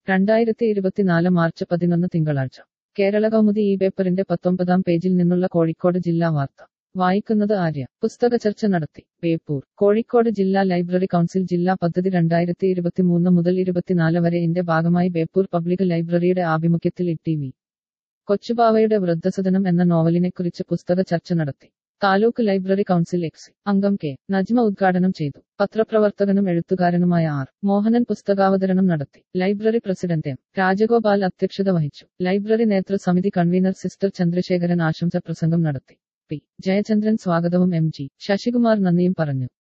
രണ്ടായിരത്തി ഇരുപത്തിനാല് മാർച്ച് പതിനൊന്ന് തിങ്കളാഴ്ച കേരള കൗമുദി ഈ പേപ്പറിന്റെ പത്തൊമ്പതാം പേജിൽ നിന്നുള്ള കോഴിക്കോട് ജില്ലാ വാർത്ത വായിക്കുന്നത് ആര്യ പുസ്തക ചർച്ച നടത്തി ബേപ്പൂർ കോഴിക്കോട് ജില്ലാ ലൈബ്രറി കൗൺസിൽ ജില്ലാ പദ്ധതി രണ്ടായിരത്തി ഇരുപത്തിമൂന്ന് മുതൽ ഇരുപത്തിനാല് വരെ ഇന്റെ ഭാഗമായി ബേപ്പൂർ പബ്ലിക് ലൈബ്രറിയുടെ ആഭിമുഖ്യത്തിൽ ഇ ടി വി കൊച്ചുപാവയുടെ വൃദ്ധസദനം എന്ന നോവലിനെക്കുറിച്ച് പുസ്തക ചർച്ച നടത്തി താലൂക്ക് ലൈബ്രറി കൗൺസിൽ എക്സ് അംഗം കെ നജ്മ ഉദ്ഘാടനം ചെയ്തു പത്രപ്രവർത്തകനും എഴുത്തുകാരനുമായ ആർ മോഹനൻ പുസ്തകാവതരണം നടത്തി ലൈബ്രറി പ്രസിഡന്റ് എം രാജഗോപാൽ അധ്യക്ഷത വഹിച്ചു ലൈബ്രറി നേതൃസമിതി കൺവീനർ സിസ്റ്റർ ചന്ദ്രശേഖരൻ ആശംസ പ്രസംഗം നടത്തി പി ജയചന്ദ്രൻ സ്വാഗതവും എം ജി ശശികുമാർ നന്ദിയും പറഞ്ഞു